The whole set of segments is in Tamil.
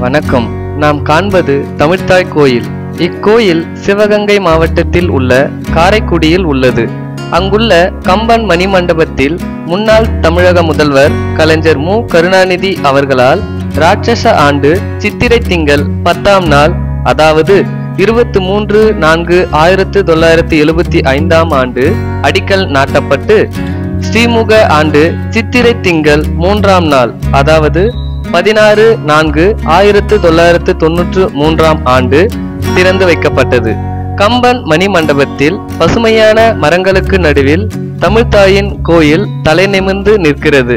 வணக்கம் நாம் காண்பது தமிழ்த்தாய் கோயில் இக்கோயில் சிவகங்கை மாவட்டத்தில் உள்ள காரைக்குடியில் உள்ளது அங்குள்ள கம்பன் மணிமண்டபத்தில் முன்னாள் தமிழக முதல்வர் கலைஞர் மு கருணாநிதி அவர்களால் ராட்சச ஆண்டு சித்திரை திங்கள் பத்தாம் நாள் அதாவது இருபத்தி மூன்று நான்கு ஆயிரத்து தொள்ளாயிரத்தி எழுபத்தி ஐந்தாம் ஆண்டு அடிக்கல் நாட்டப்பட்டு ஸ்ரீமுக ஆண்டு சித்திரை திங்கள் மூன்றாம் நாள் அதாவது பதினாறு நான்கு ஆயிரத்து தொள்ளாயிரத்து தொன்னூற்று மூன்றாம் ஆண்டு திறந்து வைக்கப்பட்டது கம்பன் மணி மண்டபத்தில் பசுமையான மரங்களுக்கு நடுவில் தமிழ்த்தாயின் கோயில் தலை நிமிர்ந்து நிற்கிறது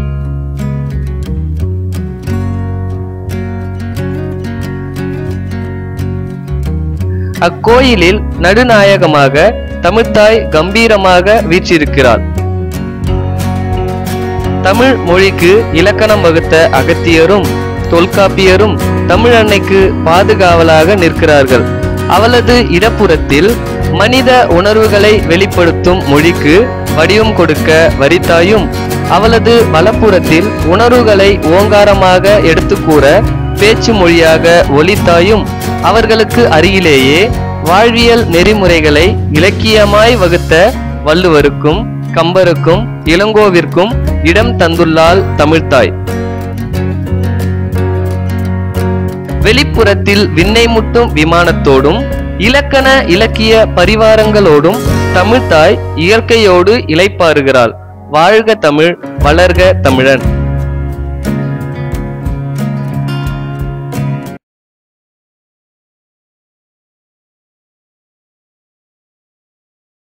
அக்கோயிலில் நடுநாயகமாக தமிழ்த்தாய் கம்பீரமாக வீற்றிருக்கிறாள் தமிழ் மொழிக்கு இலக்கணம் வகுத்த அகத்தியரும் தொல்காப்பியரும் தமிழ் அன்னைக்கு பாதுகாவலாக நிற்கிறார்கள் அவளது இடப்புறத்தில் மனித உணர்வுகளை வெளிப்படுத்தும் மொழிக்கு வடிவம் கொடுக்க வரித்தாயும் அவளது வலப்புறத்தில் உணர்வுகளை ஓங்காரமாக எடுத்துக்கூற பேச்சு மொழியாக ஒலித்தாயும் அவர்களுக்கு அருகிலேயே வாழ்வியல் நெறிமுறைகளை இலக்கியமாய் வகுத்த வள்ளுவருக்கும் கம்பருக்கும் இளங்கோவிற்கும் இடம் தந்துள்ளாள் தமிழ்த்தாய் வெளிப்புறத்தில் விண்ணை முட்டும் விமானத்தோடும் இலக்கண இலக்கிய பரிவாரங்களோடும் தமிழ்த்தாய் இயற்கையோடு இளைப்பாறுகிறாள் வாழ்க தமிழ் வளர்க தமிழன்